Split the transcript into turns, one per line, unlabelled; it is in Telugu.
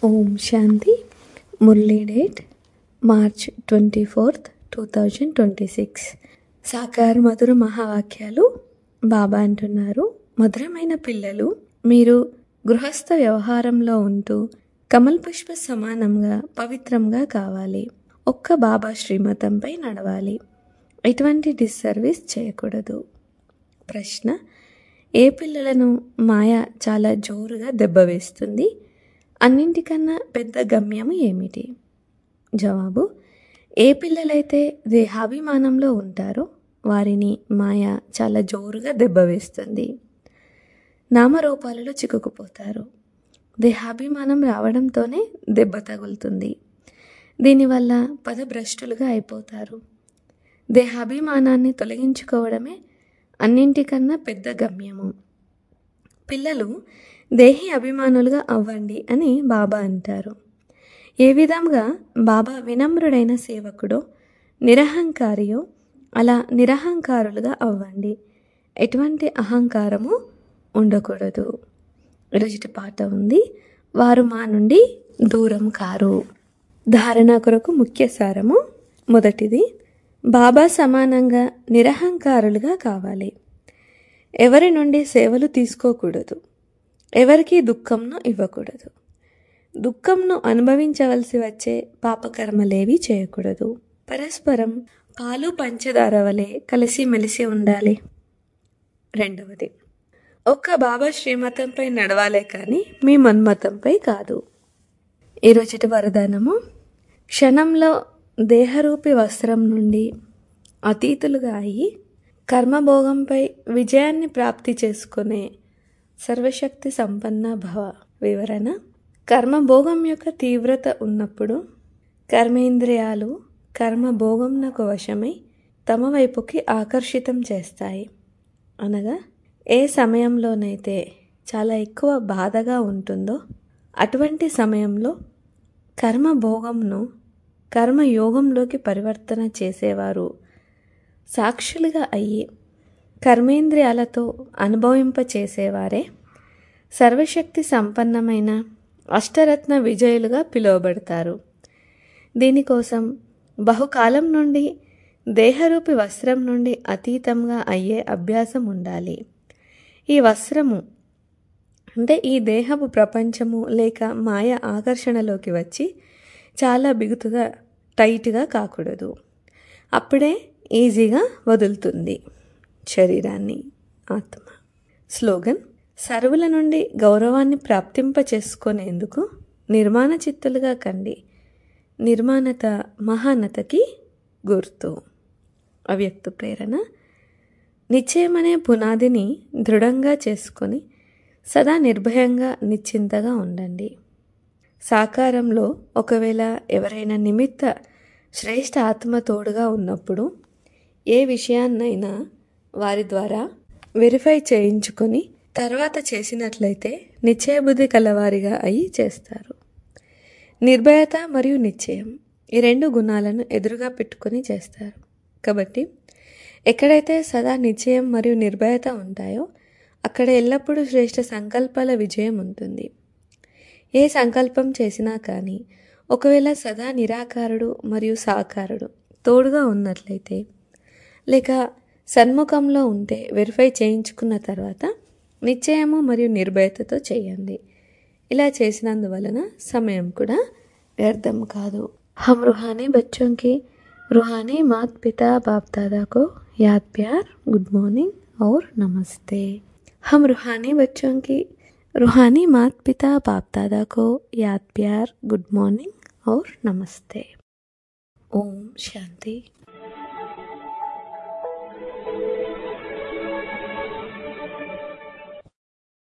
ఓం Shanti Murli date March twenty fourth two thousand twenty six సాకార్ మధుర మహావాక్యాలు బాబా అంటున్నారు మధురమైన పిల్లలు మీరు గృహస్థ వ్యవహారంలో ఉంటూ కమల్ పుష్ప సమానంగా పవిత్రంగా కావాలి ఒక్క బాబా శ్రీమతంపై నడవాలి ఎటువంటి డిస్సర్వీస్ చేయకూడదు ప్రశ్న ఏ పిల్లలను మాయ చాలా జోరుగా దెబ్బవేస్తుంది అన్నింటికన్నా పెద్ద గమ్యము ఏమిటి జవాబు ఏ పిల్లలైతే దేహాభిమానంలో ఉంటారో వారిని మాయ చాలా జోరుగా దెబ్బవేస్తుంది నామరూపాలలో చిక్కుకుపోతారు దేహాభిమానం రావడంతోనే దెబ్బ తగులుతుంది దీనివల్ల పదభ్రష్టులుగా అయిపోతారు దేహాభిమానాన్ని తొలగించుకోవడమే అన్నింటికన్నా పెద్ద గమ్యము పిల్లలు దేహి అభిమానులుగా అవ్వండి అని బాబా అంటారు ఏ విధంగా బాబా వినమ్రుడైన సేవకుడో నిరహంకారియో అలా నిరహంకారులుగా అవ్వండి ఎటువంటి అహంకారము ఉండకూడదు ఈరోజు పాట ఉంది వారు మా నుండి దూరం కారు ధారణ కొరకు ముఖ్య సారము మొదటిది బాబా సమానంగా నిరహంకారులుగా కావాలి ఎవరి నుండి సేవలు తీసుకోకూడదు ఎవరికి దుఃఖంను ఇవ్వకూడదు దుఃఖంను అనుభవించవలసి వచ్చే పాపకర్మలేవి చేయకూడదు పరస్పరం పాలు పంచదార వలె కలిసి మెలిసి ఉండాలి రెండవది ఒక్క బాబా శ్రీమతంపై నడవాలే కానీ మీ మన్మతంపై కాదు ఈరోజుటి వరదానము క్షణంలో దేహరూపి వస్త్రం నుండి అతీతులుగా అయి కర్మభోగంపై విజయాన్ని ప్రాప్తి చేసుకునే సర్వశక్తి సంపన్న భవ వివరణ కర్మభోగం యొక్క తీవ్రత ఉన్నప్పుడు కర్మేంద్రియాలు కర్మభోగంనకు వశమై తమ వైపుకి ఆకర్షితం చేస్తాయి అనగా ఏ సమయంలోనైతే చాలా ఎక్కువ బాధగా ఉంటుందో అటువంటి సమయంలో కర్మభోగంను కర్మయోగంలోకి పరివర్తన చేసేవారు సాక్షులుగా అయ్యి కర్మేంద్రియాలతో అనుభవింప చేసేవారే సర్వశక్తి సంపన్నమైన అష్టరత్న విజయులుగా పిలువబడతారు దీనికోసం బహుకాలం నుండి దేహరూపి వస్త్రం నుండి అతీతంగా అయ్యే అభ్యాసం ఉండాలి ఈ వస్త్రము అంటే ఈ దేహపు ప్రపంచము లేక మాయ ఆకర్షణలోకి వచ్చి చాలా బిగుతుగా టైట్గా కాకూడదు అప్పుడే ఈజీగా వదులుతుంది శరీరాన్ని ఆత్మ స్లోగన్ సర్వుల నుండి గౌరవాన్ని ప్రాప్తింప చేసుకునేందుకు నిర్మాణ చిత్తులుగా కండి నిర్మాణత మహానతకి గుర్తు అవ్యక్త ప్రేరణ నిశ్చయమనే పునాదిని దృఢంగా చేసుకొని సదా నిర్భయంగా నిశ్చింతగా ఉండండి సాకారంలో ఒకవేళ ఎవరైనా నిమిత్త శ్రేష్ఠ ఆత్మ తోడుగా ఉన్నప్పుడు ఏ విషయాన్నైనా వారి ద్వారా వెరిఫై చేయించుకొని తర్వాత చేసినట్లయితే నిశ్చయబుద్ధి కలవారిగా అయి చేస్తారు నిర్భయత మరియు నిశ్చయం ఈ రెండు గుణాలను ఎదురుగా పెట్టుకొని చేస్తారు కాబట్టి ఎక్కడైతే సదా నిశ్చయం మరియు నిర్భయత ఉంటాయో అక్కడ ఎల్లప్పుడూ శ్రేష్ఠ సంకల్పాల విజయం ఉంటుంది ఏ సంకల్పం చేసినా కానీ ఒకవేళ సదా నిరాకారుడు మరియు సాకారుడు తోడుగా ఉన్నట్లయితే లేక సన్ముఖంలో ఉంటే వెరిఫై చేయించుకున్న తర్వాత నిశ్చయము మరియు నిర్భయతతో చేయండి ఇలా చేసినందువలన సమయం కూడా వ్యర్థం కాదు हम रूहानी बच्चों की रूहानी मात पिता बाप दादा को याद प्यार गुड मॉर्निंग और नमस्ते हम रूहानी बच्चों की रूहानी मात पिता बाप दादा को याद प्यार गुड मॉर्निंग और नमस्ते ओम शांति